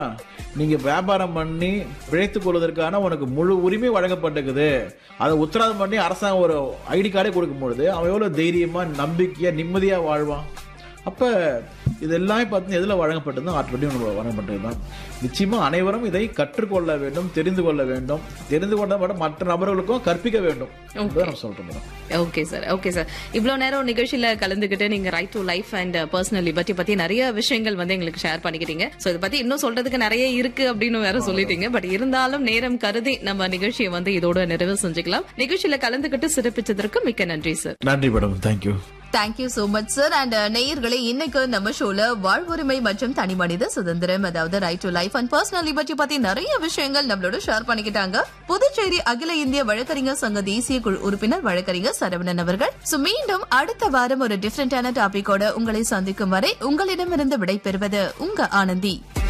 நீங்க வியாபாரம் பண்ணி பிழைத்துக் கொள்வதற்கான உனக்கு முழு உரிமை வழங்கப்பட்டிருக்குது அதை உத்தரவாதம் பண்ணி அரசாங்கம் ஒரு ஐடி கார்டே கொடுக்கும் பொழுது அவன் எவ்வளவு தைரியமா நம்பிக்கையா நிம்மதியா வாழ்வான் அப்ப இது எல்லாமே பார்த்து எதுல வழங்கப்பட்டதும் ஆட்டோமேட்டிக் வழங்கப்பட்டது தான் நிச்சயமா அனைவரும் இதை கற்றுக்கொள்ள வேண்டும் தெரிந்து கொள்ள வேண்டும் தெரிந்து கொண்ட மட்டும் மற்ற நபர்களுக்கும் கற்பிக்க வேண்டும் என்பதை நம்ம சொல்றோம் madam okay sir okay sir இவ்வளவு நேரம் நிகழ்ச்சியில கலந்துகிட்டு நீங்க right to life and personal liberty பத்தி நிறைய விஷயங்கள் வந்து எங்களுக்கு ஷேர் பண்ணிக்கிட்டீங்க சோ இதை பத்தி இன்னும் சொல்றதுக்கு நிறைய இருக்கு அப்படின்னு வேற சொல்லிட்டீங்க பட் இருந்தாலும் நேரம் கருதி நம்ம நிகழ்ச்சியை வந்து இதோட நிறைவு செஞ்சுக்கலாம் நிகழ்ச்சியில கலந்துகிட்டு சிறப்பிச்சதற்கு மிக்க நன்றி சார் நன்றி madam thank you thank you so much sir and நேயர்களே இன்னைக்கு நம்ம ஷோல வாழ்வுரிமை மற்றும் தனிமனித சுதந்திரம் அதாவது right to life and personal liberty பத்தி நிறைய விஷயங்கள் நம்மளோட ஷேர் பண்ணிக்கிட்டாங்க புதுச்சேரி அகில இந்திய வழக்கறிஞர் சங்க தேசிய குழு உறுப்பினர் வழக்கறிஞர் சரவணன் அவர்கள் சோ மீண்டும் அடுத்த வாரம் ஒரு டிஃபரெண்டான டாபிக்கோட உங்களை சந்திக்கும் வரை உங்களிடமிருந்து விடைபெறுவது உங்க ஆனந்தி